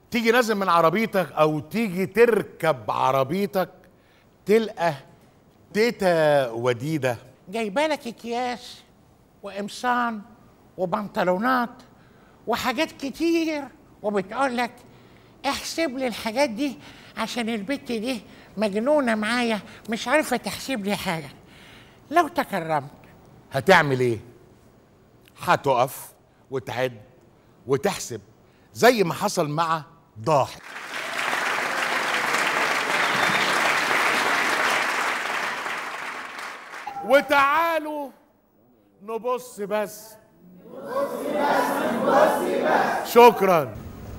تيجي نازل من عربيتك او تيجي تركب عربيتك تلقى تيتا وديده جايبالك اكياس وقمصان وبنطلونات وحاجات كتير وبتقول لك احسب لي الحاجات دي عشان البت دي مجنونه معايا مش عارفه تحسب لي حاجه لو تكرمت هتعمل ايه هتقف وتعد وتحسب زي ما حصل مع ضاحك وتعالوا نبص بس نبص بس نبص بس شكرا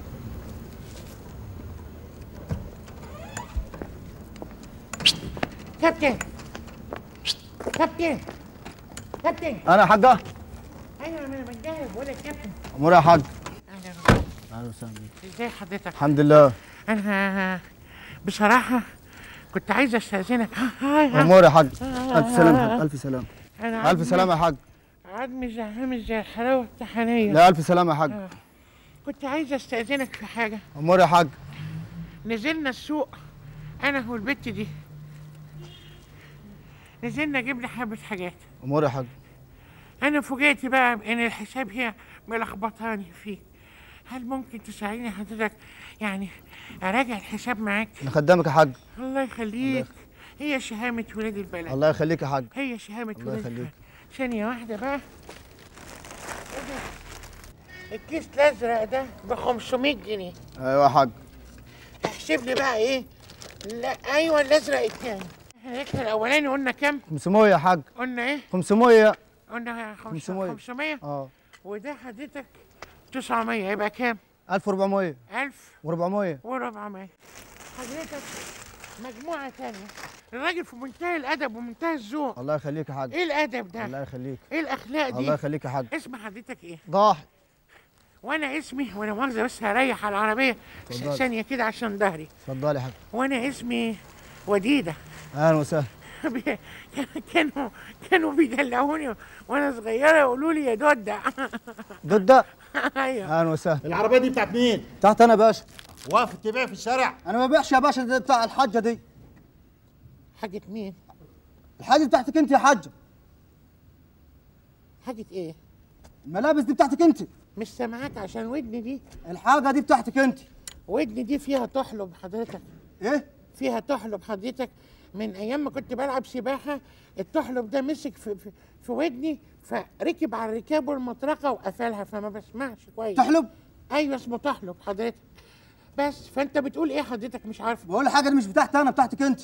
كابتن كابتن كابتن انا يا حاجه ايوه انا بنجهز ولا كابتن امور يا حاج اهلا اهلا وسهلا بيك ازاي حضرتك الحمد لله انا بصراحه كنت عايز استاذنك هاي هاي امور يا حاج الف سلامه يا حاج الف سلامه انا الف سلامه يا حاج عدمي زهقان زي الحلاوه الطحينيه لا الف سلامه يا حاج كنت عايز استاذنك في حاجه امور يا حاج نزلنا السوق انا والبت دي نزلنا جبنا حبه حاجات امور يا حاج انا فوجئت بقى ان الحساب هي ملخبطاني فيه هل ممكن تساعدني حضرتك يعني اراجع الحساب معاك نخدمك يا حاج الله يخليك هي شهامة ولاد البلد الله يخليك يا حاج هي شهامة الله ولاد يخليك. البلد ثانية واحدة بقى إيه ده؟ الكيس الأزرق ده ب 500 جنيه ايوه يا حاج احسب لي بقى إيه لا أيوه الأزرق التاني هيك الأولاني قلنا كام؟ 500 يا حاج قلنا إيه؟ 500 قلنا 500. 500 500 اه وده حضرتك 900 يبقى كام؟ 1400 1000 و400 وربعمية حضرتك مجموعة تانية الراجل في منتهى الأدب ومنتهى الذوق الله يخليك يا حاج إيه الأدب ده؟ الله يخليك إيه الأخلاق دي؟ الله يخليك يا حاج اسم حضرتك إيه؟ ضاحك وأنا اسمي وأنا مؤاخذة بس هريح على العربية اتفضل. ثانية كده عشان ظهري اتفضل يا حاج وأنا اسمي وديدة اهلا وسهلا بي- كانوا كانوا بيدلعوني وأنا صغيرة يقولوا لي يا دودة ضد ده أيوه اهلا وسهلا العربية دي بتاعت مين؟ تحت انا يا باشا واقف تبيع في الشارع؟ انا ما ببيعش يا باشا ده بتاع الحاجه دي حاجة مين؟ الحاجه دي بتاعتك انت يا حاجه حاجة إيه؟ الملابس دي بتاعتك انت مش سامعاك عشان ودني دي الحاجه دي بتاعتك انت ودني دي فيها تحلب حضرتك ايه فيها تحلب حضرتك من ايام ما كنت بلعب سباحه التحلب ده مسك في, في, في ودني فركب على الركاب والمطرقه وقفلها فما بسمعش كويس تحلب ايوه اسمه تحلب حضرتك بس فانت بتقول ايه حضرتك مش عارف بقول الحاجه دي مش بتاعتي انا بتاعتك انت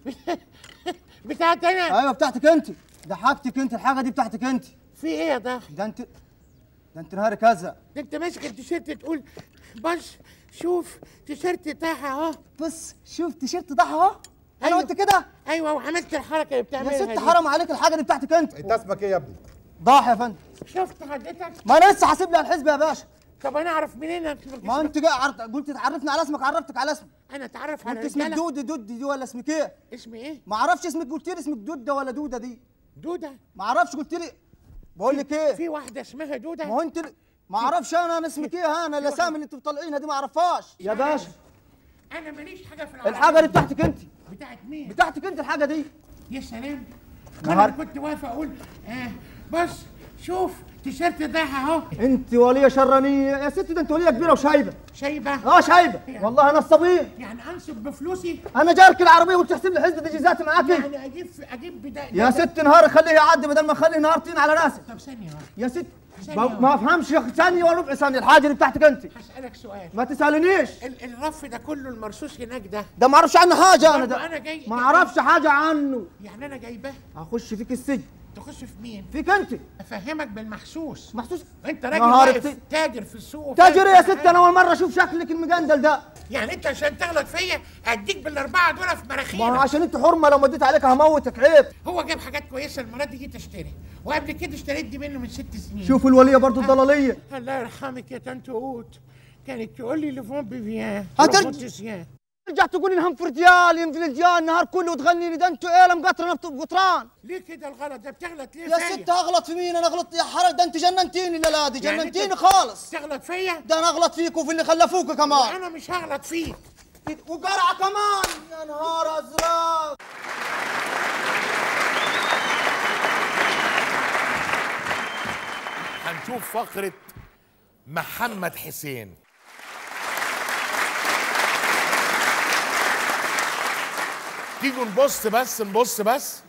بتاعت انا ايوه بتاعتك انت ده حاجتك انت الحاجه دي بتاعتك انت في ايه يا ضاحي ده انت ده انت نهاري كذا ده انت ماسك التيشيرت تقول بص شوف تيشيرت تاعها اهو بص شوف تيشيرت ده اهو انا أيوة. قلت كده ايوه وعملت الحركه اللي بتعملها يا ست دي. حرام عليك الحاجه دي بتاعتك انت انت اسمك ايه يا ابني؟ ضاح يا فندم شفت حضرتك ما انا لسه حاسب لي على الحسبه يا باشا طب انا اعرف منين إنك ما انت جاي عرض... قلت تعرفني على اسمك عرفتك على اسمك انا اتعرف على انت اسمك رجاله دود دود دي ولا اسمك ايه اسمي ايه ما اعرفش اسمك قلت لي اسمك دوده ولا دوده دي دوده ما اعرفش قلت لي بقول لك ايه في واحده اسمها دوده ما هو انت ما اعرفش انا انا اسمك ايه ها انا الاسامي اللي انتوا طالعينها دي ما اعرفهاش يا باشا انا ماليش حاجه في العربية الحاجه دي بتاعتك انت بتاعت مين بتاعتك انت الحاجه دي يا سلام نهار- انا كنت واقف اقول آه بص شوف تيشيرت ده اهو انت وليه شرانيه يا ست ده انت وليه كبيره وشايبه شايبه اه شايبه والله انا الصبير يعني انصب بفلوسي انا جارك العربيه وبتحسب لي حسبه جيزاتي معاكي يعني اجيب اجيب بدا يا ست نهار خليه يعدي بدل ما اخلي نهار طين على راسي طب ثانيه واحده يا ست ثانية ما ما افهمش يا اخي ثانيه ولا ربع ثانيه الحاجه دي بتاعتك انت هسالك سؤال ما تسالنيش ال- الرف ده كله المرصوص هناك ده ده ما اعرفش عنه حاجه انا برضو ده أنا جاي- ما اعرفش حاجه عنه يعني انا جايباه هخش فيك السجن تخش في مين فيك انت افهمك بالمحسوس محسوس انت راجل نهار واقف الت- تاجر في السوق تاجر وفاهم يا كل ست حاجة. انا اول مره اشوف شكلك المجندل ده يعني انت عشان تغلط فيا اديك بالاربعه دول في ما هو مناخيرك عشان انت حرمه لو مديت عليك هموتك عيب هو جاب حاجات كويسه المره دي جيت اشتري وقبل كده اشتريت دي منه من ست سنين شوف الوليه برضو الضلاليه الله يرحمك يا تانت قوت كانت تقول لي لفون بيفيان هترج- لفون تسيان رجع تقول لي في رجال ينزل رجال النهار كله وتغني لي ده انتوا ايه مقطرنا بقطران ليه كده الغلط ده بتغلط ليه يا فيا؟ ست اغلط في مين انا اغلط يا حرج ده انت جننتيني لا لا دي يعني جننتيني أنت خالص تغلط فيا ده انا اغلط فيك وفي اللي خلفوك كمان انا مش هغلط فيك وقرعه كمان يا نهار ازرق هنشوف فقرة محمد حسين تيجوا نبص بس نبص بس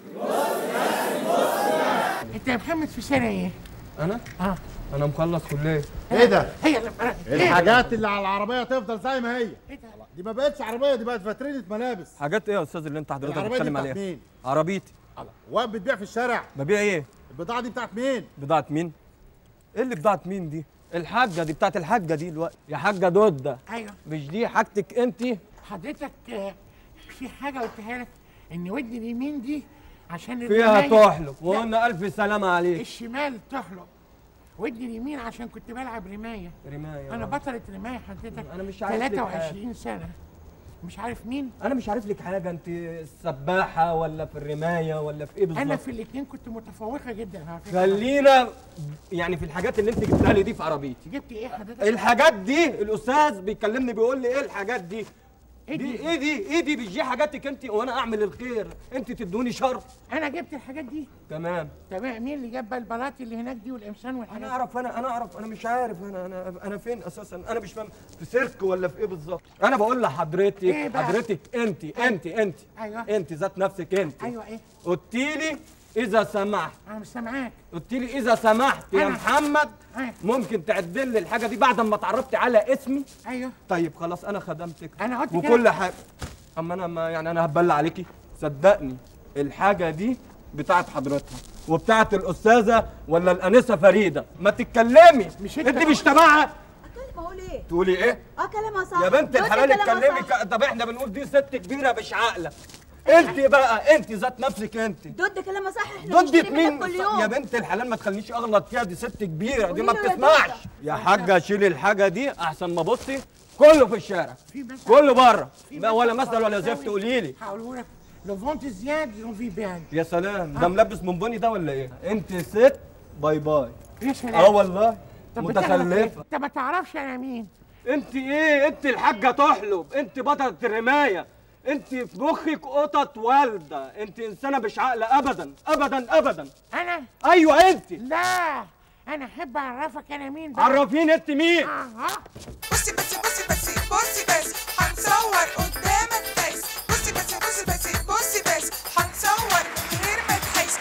انت يا محمد في سنه ايه؟ انا اه انا مخلص كليه ايه ده هي اللي ايه الحاجات اللي على العربيه تفضل زي ما هي ايه ده؟ دي ما بقتش عربيه دي بقت فاترينه ملابس حاجات ايه يا استاذ اللي انت حضرتك العربيه دي بتتكلم بتاعت عليها مين عربيتي واقف بتبيع في الشارع ببيع ايه البضاعه دي بتاعت مين بضاعه مين ايه اللي بضاعه مين دي الحاجه دي بتاعت الحاجه دي الوقت يا حاجه دوده ايوه مش دي حاجتك انت حضرتك آه، في حاجه قلتها لك ان ودني اليمين دي عشان فيها الرماية- تحلق لا، وقلنا الف سلامه عليك الشمال تحلق ودني اليمين عشان كنت بلعب رمايه رمايه انا آه. بطلة رمايه حضرتك أنا مش عارف لك 23 سنه مش عارف مين انا مش عارف لك حاجه انت سباحه ولا في الرمايه ولا في ايه انا بالظبط في الاثنين كنت متفوقه جدا على فكره خلينا يعني في الحاجات اللي انت جبتها لي دي في عربيتي جبت ايه حضرتك الحاجات دي الاستاذ بيكلمني بيقول لي ايه الحاجات دي إيه دي دي؟ ايه دي ايه دي مش دي حاجاتك انت وانا اعمل الخير انت تدوني شر انا جبت الحاجات دي تمام تمام مين اللي جاب بقى البلاطي اللي هناك دي والقمصان والحاجات انا دي؟ اعرف انا انا اعرف انا مش عارف انا انا انا فين اساسا انا مش فاهم في سيرك ولا في ايه بالظبط انا بقول لحضرتك إيه بقى؟ حضرتك انت انت انت أيوة. انت ذات نفسك انت ايوه ايه قلت لي اذا سمحت انا مش سامعاك قلت لي اذا سمحت يا أنا. محمد أيوة. ممكن تعدل لي الحاجه دي بعد ما اتعرفت على اسمي ايوه طيب خلاص انا خدمتك أنا قلت وكل كده. حاجه اما انا ما يعني انا هتبلى عليكي صدقني الحاجه دي بتاعت حضرتها وبتاعت الاستاذه ولا الانسه فريده ما تتكلمي مش أنت انت مش تبعها اتكلم اقول ايه؟ تقولي ايه اه كلامها صح يا بنت جوزي الحلال كلامها اتكلمي صح. ك- طب احنا بنقول دي ست كبيره مش عاقله انت بقى انت ذات نفسك انت ضد كلامها صح احنا ضد بنشتري مين منك كل يوم يا بنت الحلال ما تخلينيش اغلط فيها دي ست كبيره دي قولي ما له يا بتسمعش دكتور. يا حاجه شيلي الحاجه دي احسن ما بصي كله في الشارع في مثل كله بره في لا ولا مثل مثل ولا فرنساوي زفت قولي لي هقوله لك لو فونت زياد لو في بيان يا سلام ده ملبس من بني ده ولا ايه انت ست باي باي يا سلام اه والله طب بتعمل إيه؟ متخلفه انت ما تعرفش انا مين انت ايه انت الحاجه تحلب انت بطلة الرمايه انت في مخك قطط والده انت انسانه مش عاقله ابدا ابدا ابدا انا ايوه انت لا انا احب اعرفك انا مين بقى عرفيني انت مين اه ها بصي بصي بصي بصي بصي بس هنصور قدامك بس بصي بصي بصي بصي بصي بس هنصور من غير ما تحس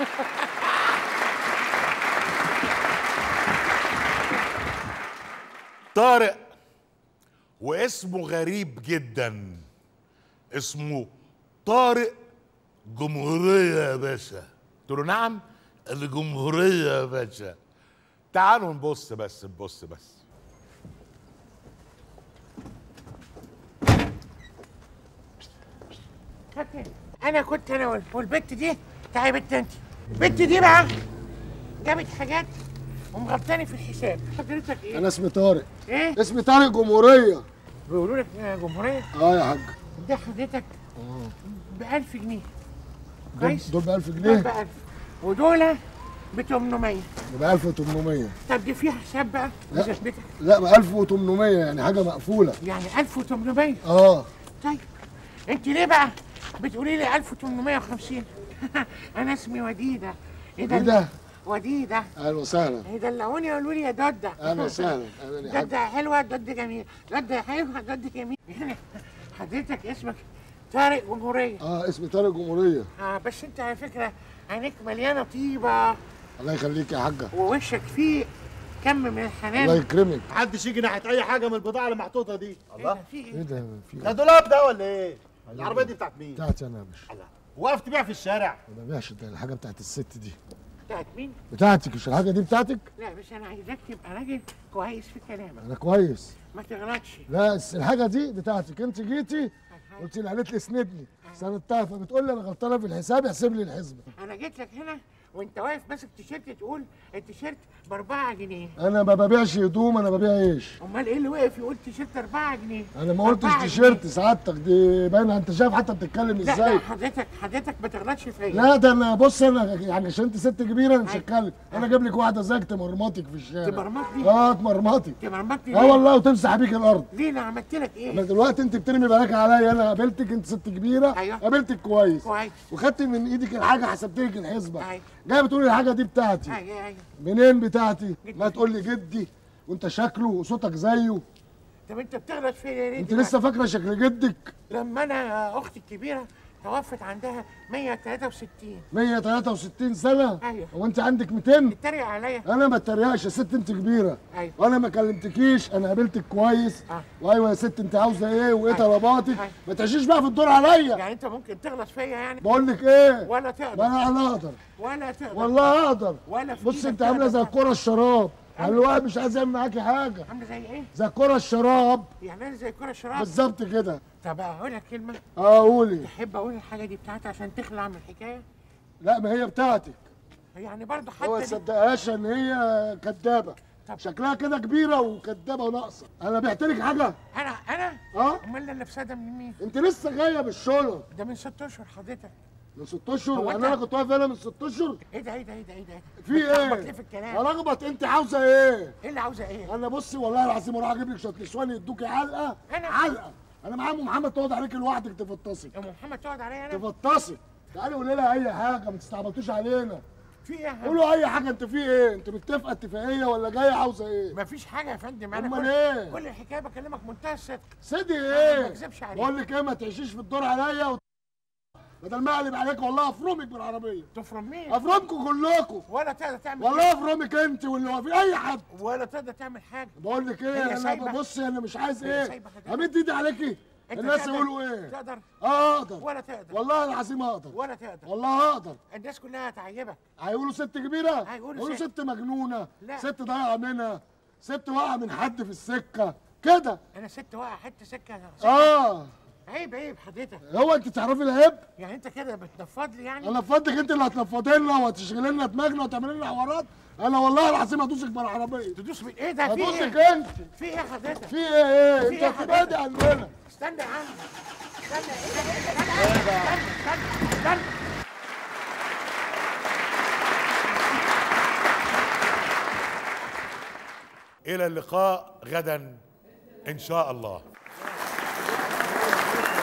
طارق واسمه غريب جدا اسمه طارق جمهورية يا باشا قلت له نعم الجمهورية يا باشا تعالوا نبص بس نبص بس فاكر انا كنت انا وال- والبت دي تعالي بنت انت البت دي بقى جابت حاجات ومغلطاني في الحساب حضرتك ايه؟ انا اسمي طارق ايه؟ اسمي طارق جمهوريه بيقولوا لك يا جمهوريه اه يا حاج ده حضرتك ب 1000 جنيه دول كويس؟ دول ب 1000 دول ب جنيه 1000 ودول ب 800 ب 1800 طب دي فيها حساب بقى لا. بتثبتها لا ب 1800 يعني حاجه مقفوله يعني 1800 اه طيب انت ليه بقى بتقولي لي 1850 انا اسمي وديده ايه ده وديدة؟ وديده اهلا وسهلا يدلعوني يقولوا لي يا دودة اهلا وسهلا اهلا يا حاج دودة حلوة دودة جميلة دودة حلوة دودة جميلة يعني حضرتك اسمك طارق جمهورية اه اسمي طارق جمهوريه آه بس انت على فكرة عينيك مليانة طيبة الله يخليك يا حاجه ووشك فيه كم من الله الحنان يكرمك محدش يجي ناحيه اي حاجه من البضاعه اللي محطوطه دي ايه ده في ايه ايه؟ ده في ده دولاب ده ولا ايه العربيه دي بتاعت مين بتاعتي انا يا باشا واقف تبيع في الشارع ما ببيعش ده الحاجه بتاعت الست دي بتاعت مين؟ بتاعتك مش الحاجه دي بتاعتك لا بس انا عايزاك تبقى راجل كويس في كلامك انا كويس ما تغلطش لا بس الحاجه دي بتاعتك انت جيتي قلت لي قالت لي اسندني سندتها فبتقول لي انا غلطانه في الحساب احسب لي الحسبه انا جيت لك هنا وانت واقف ماسك تيشيرت تقول التيشيرت ب 4 جنيه انا ما ببيعش هدوم انا ببيع ايش امال ايه اللي واقف يقول تيشيرت 4 جنيه انا ما قلتش 4 تيشيرت جنيه. سعادتك دي باينه انت شايف حتى بتتكلم لا ازاي لا حضرتك حضرتك ما تغلطش فيا لا ده انا بص انا يعني عشان انت ست كبيره انا مش هتكلم انا اجيب لك واحده زيك تمرمطك في الشارع تمرمطني؟ اه تمرمطك تمرمطني اه ليه؟ والله وتمسح بيك الارض ليه انا عملت لك انا ايه؟ دلوقتي انت بترمي بلاك عليا انا قابلتك انت ست كبيره أيوه. قابلتك كويس كويس وخدت من ايدك الحاجه حسبت لك الحسبه أيوه. جايه بتقولي الحاجه دي بتاعتي ايوه ايوه منين بتاعتي جدي. ما تقول لي جدي وانت شكله وصوتك زيه طب انت بتغلط فيا ليه انت دلوقتي؟ لسه فاكره شكل جدك لما انا اختي الكبيره توفت عندها 163 163 سنه أيوه. وانت عندك 200 اتريق عليا انا ما اتريقش يا ست انت كبيره أيوه. وانا ما كلمتكيش انا قابلتك كويس آه. وايوه يا ست انت عاوزه ايه وايه أيوه. طلباتك أيوه. ما تعيشيش بقى في الدور عليا يعني انت ممكن تغلط فيا يعني بقول لك ايه ولا ما تقدر انا انا اقدر ولا تقدر والله اقدر ولا في بص إيدك انت عامله زي تقدر. الكره الشراب يعني الواحد مش عايز يعمل معاكي حاجه عامله زي ايه؟ زي الكره الشراب يعني انا زي كرة شراب بالظبط كده طب اقول لك كلمه اه قولي تحب اقول الحاجه دي بتاعتي عشان تخلع من الحكايه لا ما هي بتاعتك يعني برضه هو ما حتى دي تصدقهاش ان هي كدابه طب. شكلها كده كبيره وكدابه وناقصه انا بعت لك حاجه انا انا اه امال اللي لابساه ده من مين؟ انت لسه جايه بالشنط ده من ست اشهر حضرتك من ست اشهر هو يعني أنت- انا كنت واقف هنا من ست اشهر ايه ده ايه ده ايه ده ايه ده في بتلخبط ايه؟ ليه في الكلام؟ هلخبط انت عاوزه ايه؟ ايه اللي عاوزه ايه؟ انا بصي والله العظيم اروح اجيب لك شويه نسوان يدوكي علقه أنا؟ علقه انا معايا ام محمد تقعد عليك لوحدك تفطسي يا ام محمد تقعد عليا انا؟ تفطسي تعالي قولي لها اي حاجه ما تستعبطوش علينا في ايه يا حاج؟ قولوا اي حاجه انت في ايه؟ انت متفقه اتفاقيه ولا جايه عاوزه ايه؟ مفيش حاجه يا فندم انا أمال كل إيه؟ كل الحكايه بكلمك منتهى الصدق سيدي ما ايه؟ اكذبش عليك. بقول لك ايه ما تعيشيش في الدور عليا و... بدل ما اقلب عليك والله افرمك بالعربيه تفرم مين؟ افرمكم كلكم ولا تقدر تعمل والله افرمك انت واللي هو في اي حد ولا تقدر تعمل حاجه بقول لك هي ايه انا سايبة. ببص انا مش عايز هي ايه سايبة حضرتك. امد ايدي عليكي انت الناس تقدر- يقولوا ايه تقدر اه اقدر ولا تقدر والله العظيم اقدر ولا تقدر والله اقدر الناس كلها هتعيبك هيقولوا ست كبيره هيقولوا يقولوا ست. ست مجنونه لا. ست ضايعه منها ست واقعه من حد في السكه كده انا ست واقع حته سكه اه عيب عيب حضرتك هو انت تعرفي العيب يعني انت كده بتنفض لي يعني انا فضلك انت اللي هتنفضي لنا وهتشغلي لنا دماغنا وتعملي لنا حوارات انا والله العظيم هدوسك بالعربيه تدوس من ايه ده في هدوسك ايه انت في ايه حضرتك في ايه ايه في انت ايه هتبعدي عننا استنى يا عم استنى استنى استنى استنى استنى الى اللقاء غدا ان شاء الله